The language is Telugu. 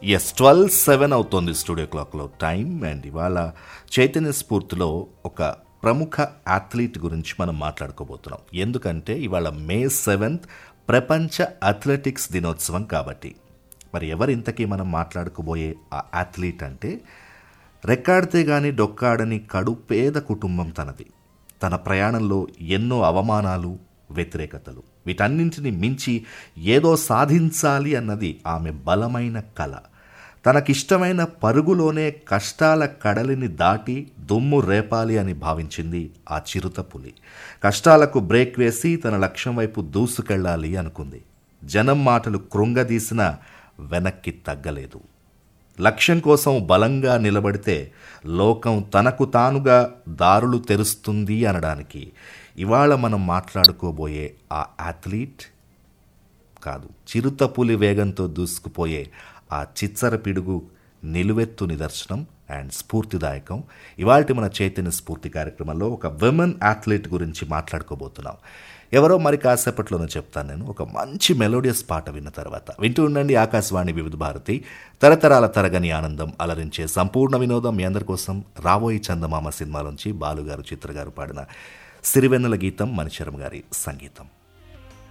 ఎస్ ట్వెల్వ్ సెవెన్ అవుతోంది స్టూడియో క్లాక్లో టైం అండ్ ఇవాళ చైతన్య స్ఫూర్తిలో ఒక ప్రముఖ అథ్లీట్ గురించి మనం మాట్లాడుకోబోతున్నాం ఎందుకంటే ఇవాళ మే సెవెంత్ ప్రపంచ అథ్లెటిక్స్ దినోత్సవం కాబట్టి మరి ఎవరింతకీ మనం మాట్లాడుకోబోయే ఆ అథ్లీట్ అంటే రెక్కాడితే గాని డొక్కాడని కడుపేద కుటుంబం తనది తన ప్రయాణంలో ఎన్నో అవమానాలు వ్యతిరేకతలు వీటన్నింటిని మించి ఏదో సాధించాలి అన్నది ఆమె బలమైన కళ తనకిష్టమైన పరుగులోనే కష్టాల కడలిని దాటి దుమ్ము రేపాలి అని భావించింది ఆ చిరుత పులి కష్టాలకు బ్రేక్ వేసి తన లక్ష్యం వైపు దూసుకెళ్ళాలి అనుకుంది జనం మాటలు కృంగదీసిన వెనక్కి తగ్గలేదు లక్ష్యం కోసం బలంగా నిలబడితే లోకం తనకు తానుగా దారులు తెరుస్తుంది అనడానికి ఇవాళ మనం మాట్లాడుకోబోయే ఆ అథ్లీట్ కాదు చిరుత పులి వేగంతో దూసుకుపోయే ఆ చిచ్చర పిడుగు నిలువెత్తు నిదర్శనం అండ్ స్ఫూర్తిదాయకం ఇవాళ మన చైతన్య స్ఫూర్తి కార్యక్రమంలో ఒక విమెన్ అథ్లీట్ గురించి మాట్లాడుకోబోతున్నాం ఎవరో మరి కాసేపట్లోనే చెప్తాను నేను ఒక మంచి మెలోడియస్ పాట విన్న తర్వాత వింటూ ఉండండి ఆకాశవాణి వివిధ భారతి తరతరాల తరగని ఆనందం అలరించే సంపూర్ణ వినోదం మీ అందరి కోసం రాబోయి చందమామ సినిమాలోంచి బాలుగారు చిత్రగారు పాడిన సిరివెన్నెల గీతం మణిశరం గారి సంగీతం